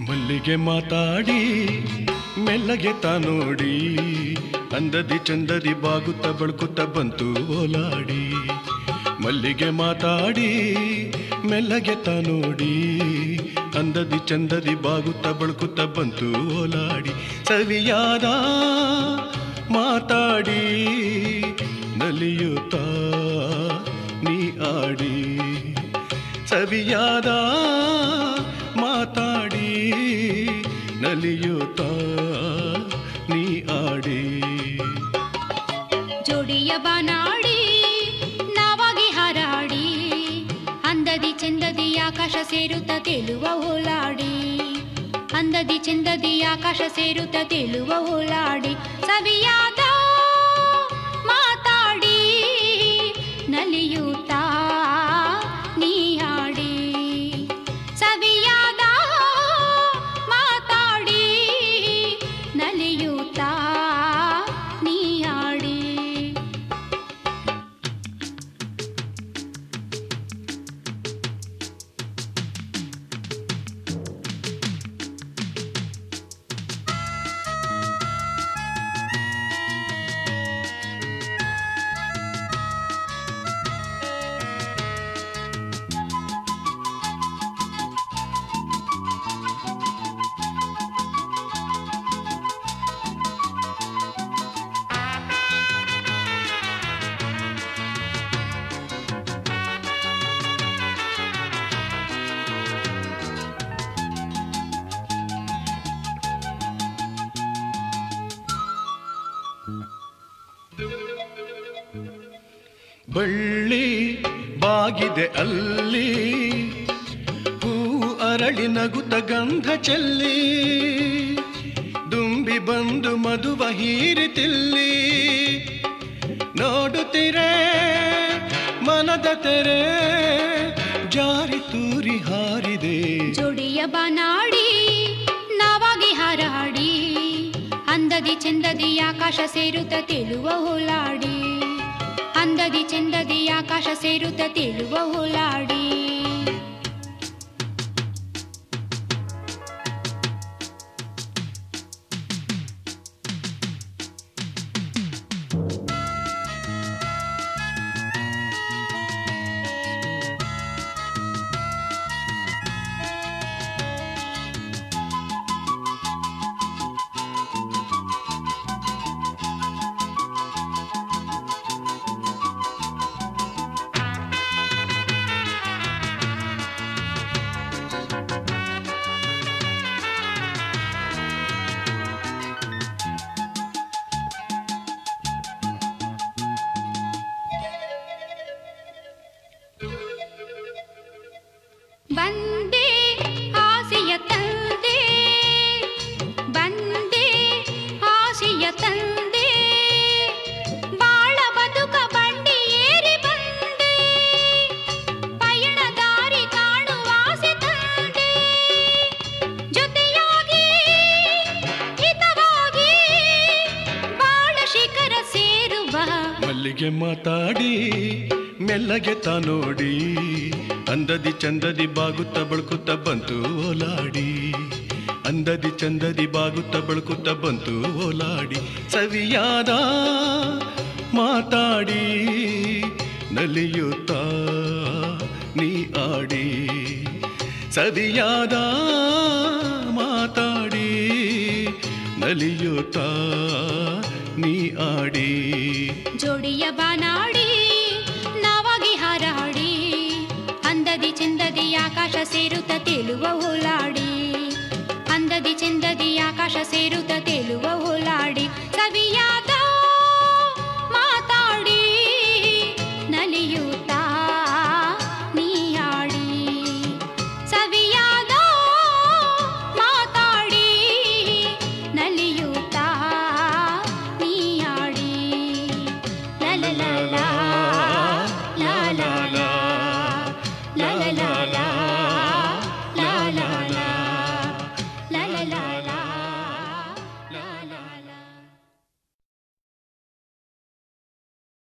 ಮಲ್ಲಿಗೆ ಮಾತಾಡಿ ಮೆಲ್ಲಗೆ ತಾ ನೋಡಿ ಅಂದದಿ ಚಂದದಿ ಬಾಗುತ್ತ ಬಳ್ಕುತ್ತ ಬಂತು ಓಲಾಡಿ ಮಲ್ಲಿಗೆ ಮಾತಾಡಿ ಮೆಲ್ಲಗೆ ತಾ ನೋಡಿ ಅಂದದಿ ಚಂದದಿ ಬಾಗುತ್ತ ಬಳ್ಕುತ್ತ ಬಂತು ಓಲಾಡಿ ಸವಿಯಾದ ಮಾತಾಡಿ ನಲಿಯುತ್ತಾ ನೀ ಆಡಿ ಸವಿಯಾದ ಮಾತಾಡಿ ನಲಿಯುತ್ತಾ ನೀ ಆಡಿ ಜೋಡಿಯ ಬಾನಾಡಿ ನಾವಾಗಿ ಹಾರಾಡಿ ಅಂದದಿ ಚಂದದಿ ಆಕಾಶ ಸೇರುತ್ತ ತೇಲುವ ಓಲಾಡಿ ಅಂದದಿ ಚಂದದಿ ಆಕಾಶ ಸೇರುತ್ತ ತೇಲುವ ಓಲಾಡಿ ಸವಿಯಾದ ಮಾತಾಡಿ ನಲಿಯುತ್ತಾ ನೀ ಆಡಿ ಸವಿಯಾದ ಮಾತಾಡಿ ನಲಿಯುತ್ತಾ ನೀ ಆಡಿ ಬಳ್ಳಿ ಬಾಗಿದೆ ಅಲ್ಲಿ ಹೂ ಅರಳಿ ನಗುತ್ತ ಗಂಧ ಚೆಲ್ಲಿ ದುಂಬಿ ಬಂದು ಮಧುವ ಹೀರಿತಿಲ್ಲಿ ನೋಡುತ್ತಿರೆ ಮನದ ತೆರೆ ಜಾರಿ ತೂರಿ ಹಾರಿದೆ ಜೋಡಿಯ ಬಾನಾಡಿ ನಾವಾಗಿ ಹಾರಾಡಿ ಅಂದದಿ ಚಂದದಿ ಆಕಾಶ ಸೇರುತ್ತ ತೇಲುವ ಹೋಲಾಡಿ ಅಂದದಿ ಚಂದದಿ ಆಕಾಶ ಸೇರುತ್ತ ತೇಲುವ ಹೋಲಾಡಿ ಬಂದೆ ಆಸೆಯ ತಂದೆ ಬಂದೆ ಆಸೆಯ ತಂದೆ ಬಾಳ ಬದುಕ ಬಂಡಿ ಏರಿ ಬಂದೆ ಪಯಣ ದಾರಿ ಕಾಣುವ ಆಸೆ ತಂದೆ ಜೊತೆಯಾಗಿ ಹಿತವಾಗಿ ಬಾಳ ಶಿಖರ ಸೇರುವ ಮಲ್ಲಿಗೆ ಮಾತಾಡಿ ಮೆಲ್ಲಗೆ ತಾ ನೋಡಿ ಅಂದದಿ ಚಂದದಿ ಬಾಗುತ್ತ ಬಳ್ಕುತ್ತ ಬಂತು ಓಲಾಡಿ ಅಂದದಿ ಚಂದದಿ ಬಾಗುತ್ತ ಬಳ್ಕುತ್ತ ಬಂತು ಓಲಾಡಿ ಸವಿಯಾದ ಮಾತಾಡಿ ನಲಿಯುತ್ತಾ ನೀ ಆಡಿ ಸವಿಯಾದ ಮಾತಾಡಿ ನಲಿಯುತ್ತಾ ನೀ ಆಡಿ ಜೋಡಿಯ ಬಾನಾಡಿ ನಾವಾಗಿ ಹಾರಾಡಿ ಅಂದದಿ ಚಂದದಿ ಆಕಾಶ ಸೇರುತ್ತ ತೇಲುವ ಓಲಾಡಿ ಅಂದದಿ ಚಂದದಿ ಆಕಾಶ ಸೇರುತ್ತ ತೇಲುವ ಓಲಾಡಿ ಸವಿಯಾದ